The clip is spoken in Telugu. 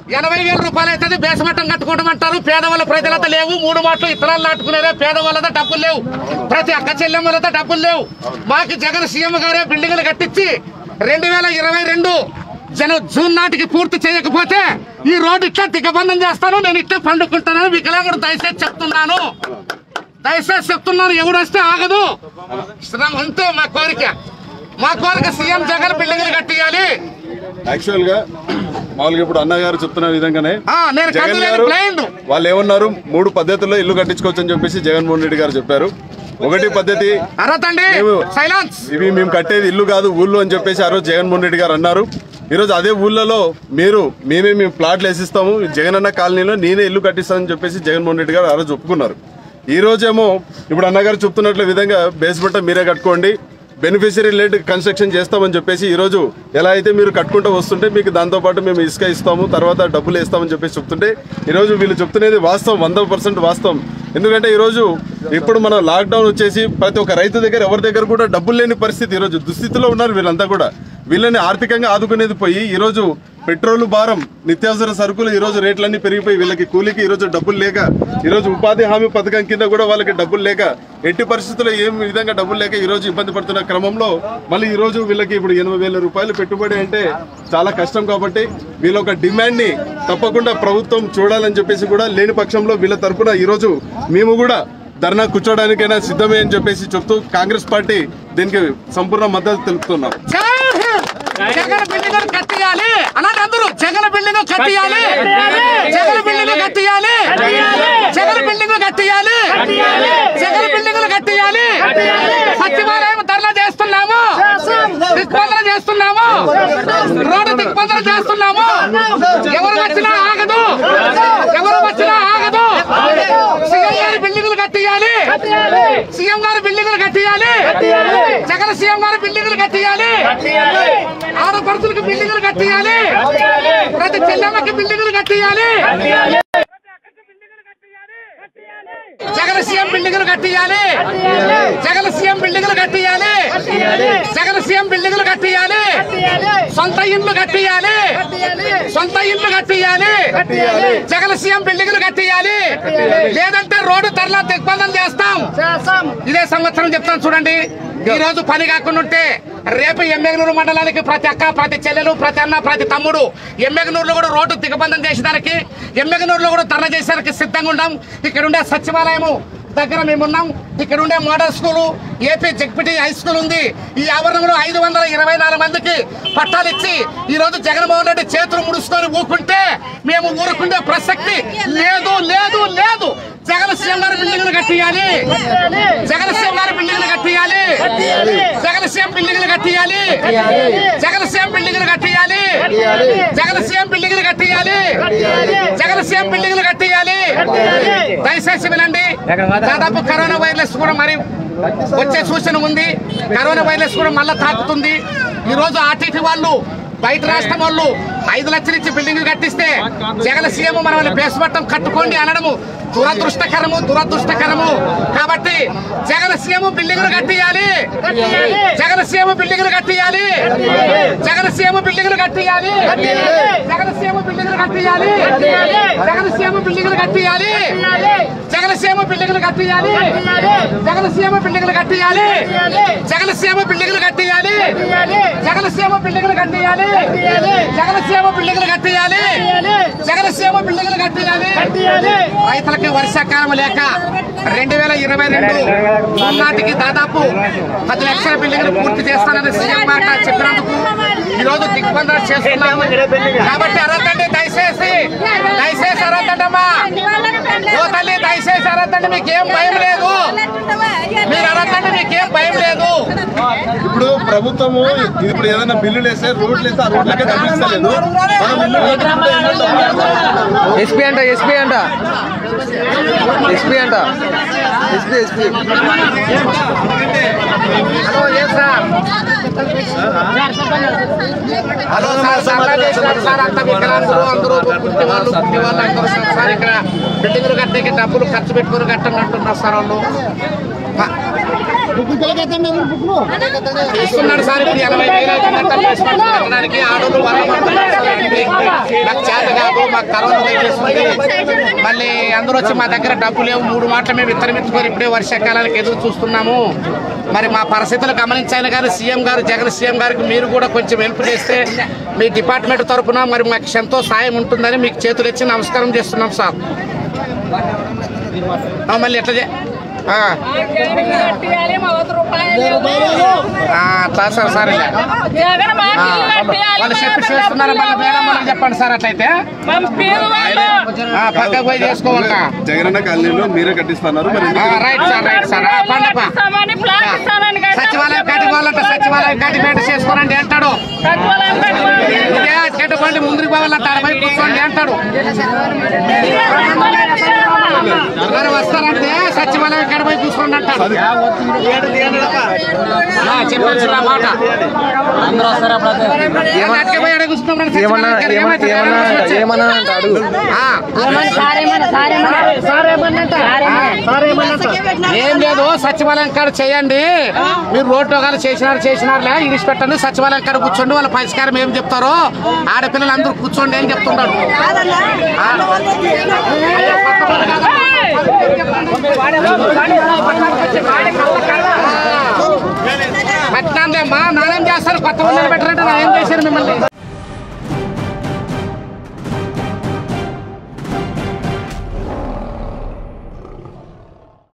ఎనభై వేల రూపాయలు అవుతుంది బేసమట్టం కట్టుకోవడమంటారు పేదవాళ్ళ ప్రజలతో లేవు మూడు మాటలు ఇతరాలు నాటుకునేదే పేదవాళ్ళతో డబ్బులు లేవు ప్రతి అక్క చెల్లెమ్మలతో డబ్బులు లేవు మాకు జగన్ సీఎం గారే బిల్డింగ్లు కట్టించి రెండు వేల ఇరవై రెండు జన జూన్ నాటికి పూర్తి చేయకపోతే ఈ రోడ్డు ఇట్లా దిగబంధం చేస్తాను నేను ఇట్లా పండుకుంటానని వికలాంగుడు దయచేసి చెప్తున్నాను దయచేసి చెప్తున్నాను ఎవడు వస్తే ఆగదు శ్రమ అంతే మా కోరిక మా కోరిక సీఎం జగన్ బిల్డింగ్లు కట్టియాలి యాక్చువల్ గా మామూలుగా ఇప్పుడు అన్నగారు చెప్తున్న విధంగానే ఆ, నేను జగన్ కన్ను లేని గారు blind. వాళ్ళు ఏమన్నారు మూడు పద్ధతుల్లో ఇల్లు కట్టించుకోవచ్చు అని చెప్పేసి జగన్మోహన్ రెడ్డి గారు చెప్పారు ఒకటి పద్ధతి అరవతండి మేము- సైలెన్స్ ఇవి మేము కట్టేది ఇల్లు కాదు ఊళ్ళో అని చెప్పేసి ఆ రోజు జగన్మోహన్ రెడ్డి గారు అన్నారు ఈరోజు అదే ఊళ్ళలో మీరు మేమే మేము ప్లాట్లు వేసిస్తాము జగనన్న కాలనీలో నేనే ఇల్లు కట్టిస్తానని చెప్పేసి జగన్మోహన్ రెడ్డి గారు ఆ రోజు ఒప్పుకున్నారు ఈ రోజేమో ఇప్పుడు అన్నగారు చెప్తున్నట్ల విధంగా బేస్మెంట్ మీరే కట్టుకోండి బెనిఫిషరీ లెడ్ కన్స్ట్రక్షన్ చేస్తామని చెప్పేసి ఈ రోజు ఎలా అయితే మీరు కట్టుకుంటూ వస్తుంటే మీకు దాంతో పాటు మేము ఇసుక ఇస్తాము తర్వాత డబ్బులు వేస్తామని చెప్పేసి చెప్తుంటే ఈ రోజు వీళ్ళు చెప్తున్నది వాస్తవం వంద పర్సెంట్ వాస్తవం ఎందుకంటే ఈ రోజు ఇప్పుడు మన లాక్డౌన్ వచ్చేసి ప్రతి ఒక్క రైతు దగ్గర ఎవరి దగ్గర కూడా డబ్బులు లేని పరిస్థితి ఈ రోజు దుస్థితిలో ఉన్నారు వీళ్ళంతా కూడా వీళ్ళని ఆర్థికంగా ఆదుకునేది పోయి ఈ రోజు పెట్రోల్ భారం నిత్యావసర సరుకులు ఈ రోజు రేట్లన్నీ పెరిగిపోయి వీళ్ళకి కూలికి ఈ రోజు డబ్బులు లేక ఈ రోజు ఉపాధి హామీ పథకం కింద కూడా వాళ్ళకి డబ్బులు లేక ఎట్టి పరిస్థితుల్లో ఏం విధంగా డబ్బులు లేక ఈ రోజు ఇబ్బంది పడుతున్న క్రమంలో మళ్ళీ ఈ రోజు వీళ్ళకి ఇప్పుడు ఎనభై వేల రూపాయలు పెట్టుబడి అంటే చాలా కష్టం కాబట్టి వీళ్ళ ఒక డిమాండ్ ని తప్పకుండా ప్రభుత్వం చూడాలని చెప్పేసి కూడా లేని పక్షంలో వీళ్ళ తరపున ఈ రోజు మేము కూడా ధర్నా కూర్చోడానికైనా సిద్ధమే అని చెప్పేసి చెప్తూ కాంగ్రెస్ పార్టీ దీనికి సంపూర్ణ మద్దతు తెలుపుతున్నాం జై హింద్! జగన్ బిల్డింగ్ కట్టియాలి అలాగే అందరూ జగన్ బిల్డింగ్ కట్టియాలి జగన్ బిల్డింగ్ కట్టియాలి జగన్ బిల్డింగ్ కట్టియాలి జగన్ బిల్డింగ్ కట్టియాలి సచివాలయం ధర్నా చేస్తున్నాము దిగ్బంధన చేస్తున్నాము రోడ్డు దిగ్బంధన చేస్తున్నాము ఎవరు వచ్చినా ఆగదు ఎవరు వచ్చినా ఆగదు సీఎం గారి బిల్డింగ్లు కట్టియాలి సీఎం గారి బిల్డింగ్లు కట్టియాలి జగన్ సీఎం గారి బిల్డింగ్లు కట్టియాలి ఆడపడుతులకు బిల్డింగ్లు కట్టియాలి ప్రతి చెల్లెమ్మకి బిల్డింగ్లు కట్టియాలి జగన్ సీఎం బిల్డింగ్లు కట్టియాలి జగన్ సీఎం బిల్డింగ్లు కట్టియాలి జగన్ సీఎం బిల్డింగ్లు కట్టియాలి సొంత ఇండ్లు కట్టియాలి సొంత ఇండ్లు కట్టియాలి జగన్ సీఎం బిల్డింగ్లు కట్టియాలి లేదంటే రోడ్డు తరలా దిగ్బంధం చేస్తాం ఇదే సంవత్సరం చెప్తాను చూడండి ఈ రోజు పని కాకుండా ఉంటే రేపు ఎమ్మెగనూరు మండలానికి ప్రతి అక్క ప్రతి చెల్లెలు ప్రతి అన్న ప్రతి తమ్ముడు ఎమ్మెగనూరులో కూడా రోడ్డు దిగబంధం చేసేదానికి ఎమ్మెగనూరులో కూడా ధర్నా చేసేదానికి సిద్ధంగా ఉన్నాం ఇక్కడ ఉండే సచివాలయము దగ్గర మేమున్నాం ఇక్కడ ఉండే మోడల్ స్కూలు ఏపీ జగ్పిటి హై స్కూల్ ఉంది ఈ ఆవరణంలో ఐదు వందల ఇరవై నాలుగు మందికి పట్టాలు ఇచ్చి ఈ రోజు జగన్మోహన్ రెడ్డి చేతులు ముడుచుకొని ఊకుంటే మేము ఊరుకుండే ప్రసక్తి లేదు లేదు లేదు జగన్ సీఎం గారి బిల్డింగ్లు కట్టియాలి జగన్ సీఎం గారి బిల్డింగ్లు కట్టియాలి జగన్ సీఎం బిల్డింగ్లు కట్టియాలి జగన్ సీఎం బిల్డింగ్లు కట్టియాలి జగన్ సీఎం బిల్డింగ్లు కట్టియాలి జగన్ సీఎం బిల్డింగ్లు కట్టియాలి దయచేసి వినండి దాదాపు కరోనా వైరస్ కూడా మరి వచ్చే సూచన ఉంది కరోనా వైరస్ కూడా మళ్ళా తాకుతుంది ఈ రోజు ఆర్టీటీ వాళ్ళు బయట రాష్ట్రం వాళ్ళు ఐదు లక్షలు ఇచ్చి బిల్డింగ్ కట్టిస్తే జగన్ సీఎం మన వాళ్ళ బేస్మట్టం కట్టుకోండి అనడము దురదృష్టకరము దురదృష్టకరము కాబట్టి జగన్ సీఎం బిల్డింగ్లు కట్టియాలి జగన్ సీఎం బిల్డింగ్లు కట్టియాలి జగన్ సీఎం బిల్డింగ్లు కట్టియాలి జగన్ సీఎం బిల్డింగ్లు కట్టియాలి జగన్ సీఎం బిల్డింగ్లు కట్టియాలి జగన్ సీఎం బిల్డింగ్లు కట్టియాలి జగన్ సీఎం బిల్డింగ్లు కట్టియాలి జగన్ సీఎం బిల్డింగ్లు కట్టియాలి జగన్ సీఎం బిల్డింగ్లు కట్టియాలి జగన్ సీఎం బిల్డింగ్లు కట్టియాలి జగన్ సీఎం బిల్డింగ్లు కట్టియాలి రైతులకి వర్షాకాలం లేక రెండు వేల ఇరవై రెండు జూన్ నాటికి దాదాపు పది లక్షల బిల్డింగ్లు పూర్తి చేస్తానని సీఎం మాట చెప్పినందుకు ఈ రోజు దిగ్బంధన చేస్తున్నాము కాబట్టి అరద్దండి దయచేసి దయచేసి అరద్దండమ్మా ఓ తల్లి దయచేసి అరద్దండి మీకేం భయం లేదు మీరు అరద్దండి మీకేం భయం లేదు ఇప్పుడు ప్రభుత్వము ఇప్పుడు ఏదైనా బిల్లులు వేస్తే రోడ్లు వేస్తే ఆ రోడ్లకే తప్పిస్తలేదు మనం ఇల్లు కట్టుకుంటే ఎన్నో డబ్బులు ఎస్పీ అంట ఎస్పీ అంట ఎస్పీ అంట ఎస్పీ ఎస్పీ హలో ఏ సార్ హలో సార్ సర్వే చేసినారు సార్ అంతా వికలాంగులు అందరూ పుట్టి వాళ్ళు పుట్టి వాళ్ళు అందరూ సార్ సార్ ఇక్కడ బిల్డింగ్లు కట్టేకి డబ్బులు ఖర్చు పెట్టుకుని కట్టండి అంటున్నారు సార్ వాళ్ళు ప- ఇస్తున్నాడు సార్ ఇప్పుడు ఎనభై వేలు అవుతుందంట బేస్మెంట్ కట్టడానికి ఆడోళ్ళు వల్ల మాకు చేత కాదు మాకు కరోనా వచ్చేస్తుంది మళ్ళీ అందరూ వచ్చి మా దగ్గర డబ్బు లేవు మూడు మాటలు మేము విత్తనం ఎత్తుకొని ఇప్పుడే వర్షాకాలానికి ఎదురు చూస్తున్నాము మరి మా పరిస్థితులు గమనించాలి కానీ సీఎం గారు జగన్ సీఎం గారికి మీరు కూడా కొంచెం హెల్ప్ చేస్తే మీ డిపార్ట్మెంట్ తరఫున మరి మాకు ఎంతో సాయం ఉంటుందని మీకు చేతులు ఇచ్చి నమస్కారం చేస్తున్నాం సార్ ఆ, మళ్ళీ ఎట్లా చే- ఆ, కట్టియాలి మా వద్ద రూపాయలు ఆ, అట్లా సార్ సార్ ఇలా. జగన్ మాకు ఆ, ఇల్లు కట్టియాలి వాళ్ళు చెప్పి చేస్తున్నారు మళ్ళీ మేడం వాళ్ళకి చెప్పండి సార్ అట్లయితే మేము పేదవాళ్ళు ఆ, పక్కకు పోయి చేసుకోవాలన్నా జగనన్న కాలనీలో మీరే కట్టిస్తున్నారు మరి ఆ, రైట్ సార్ రైట్ సార్ ఆ, పండప్ప ఇస్తామని ప్లాట్ ఇస్తానని కట్టాం. సచివాలయం కట్టుకోవాలంటే సచివాలయం కట్టి పెట్టి చేసుకోనండి అంటాడు సచివాలయం కట్టుకోవాలి. ఇదే చెట్టుకోండి ముందుకు పోవాలంటే ఆడ పోయి కూర్చోండి అంటాడు మరి వస్తారంటే సచివాలయం కడ పోయి కూర్చోండి అంటాడు ఆ, చెప్పొచ్చు నా మాట ఏమన్నా అటుకే పోయి ఆడ కూర్చున్నాం రండి ఏమన్నా సచివాలయం కాడ. ఏమన్నా ఏమైతే ఏమన్నా ఏమైతే ఏమన్నా అంటాడు ఆ, ఏం లేదు సచివాలయం కాడ చేయండి మీరు రోడ్డు కానీ చేసినారు చేసినారులే ఇంగ్లీష్ పెట్టండి సచివాలయం కాడ కూర్చోండి వాళ్ళ పరిష్కారం ఏం చెప్తారో ఆడపిల్లలు అందరూ కూర్చోండి అని చెప్తున్నాడు ఆ. అయ్యో, కొత్త వాళ్ళు కాదా? పట్టినాంలేమ్మా నానేం చేస్తారు కొత్త వాళ్ళు పెట్టారంటే నా ఏం చేశారు మిమ్మల్ని